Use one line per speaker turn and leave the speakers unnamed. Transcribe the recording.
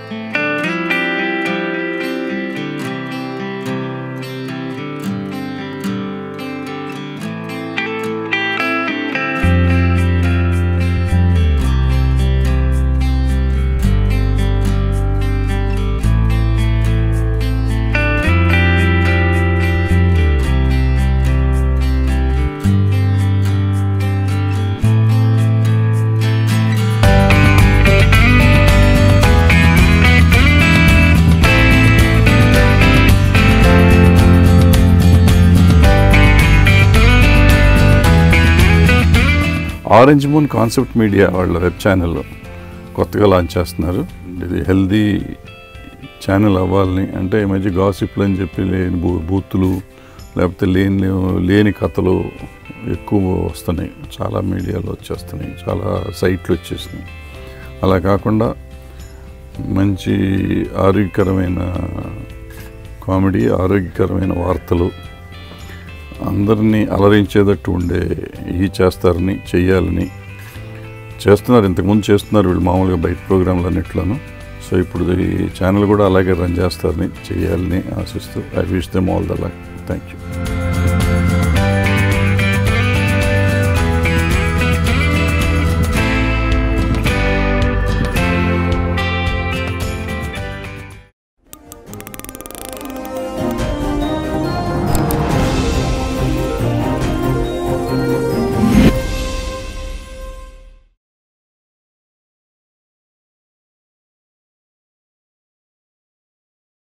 orange moon concept media వాళ్ళ web channel కొత్తగా launch చేస్తున్నారు ఇది హెల్దీ ఛానల్ అవ్వాలని అంటే ఈ మధ్య గాసిప్లు అని చెప్పి లేని బూ బూతులు లేకపోతే లేని లేని కథలు ఎక్కువ వస్తున్నాయి చాలా మీడియాలో వచ్చేస్తున్నాయి చాలా సైట్లు వచ్చేసినాయి అలా కాకుండా మంచి ఆరోగ్యకరమైన కామెడీ ఆరోగ్యకరమైన వార్తలు అందరినీ అలరించేటట్టు ఉండే ఈ చేస్తారని చెయ్యాలని చేస్తున్నారు ఇంతకుముందు చేస్తున్నారు వీళ్ళు మామూలుగా బయట ప్రోగ్రాంలు అన్నిట్లోనూ సో ఇప్పుడు ఈ ఛానల్ కూడా అలాగే రన్ చేస్తారని చెయ్యాలని ఆశిస్తూ I wish them all the luck thank you